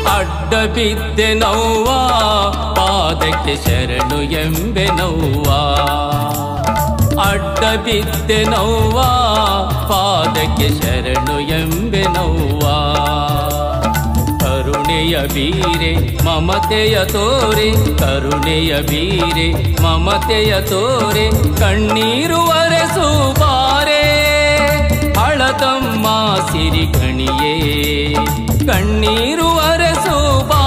ಅಡ್ಡ ಬಿದ್ದೆ ನೋವ್ವ ಪಾದಕ್ಕೆ ಶರಣು ಎಂಬೆ ನೋವ್ವ ಅಡ್ಡ ಬಿದ್ದೆ ನೋವ್ವ ಪಾದಕ್ಕೆ ಶರಣು ಎಂಬೆ ನೋವ್ವ ಕರುಣೆಯ ಬೀರೆ ಮಮತೆಯ ತೋರೆ ಕರುಣೆಯ ಬೀರೆ ಮಮತೆಯ ತೋರೆ ಕಣ್ಣೀರು ಒರೆಸು ಬಾರೆ ಹಳತಮ್ಮ ಸಿರಿ ಕಣಿಯೇ ಕಣ್ಣೀರು ಒರೆಸು ಬಾ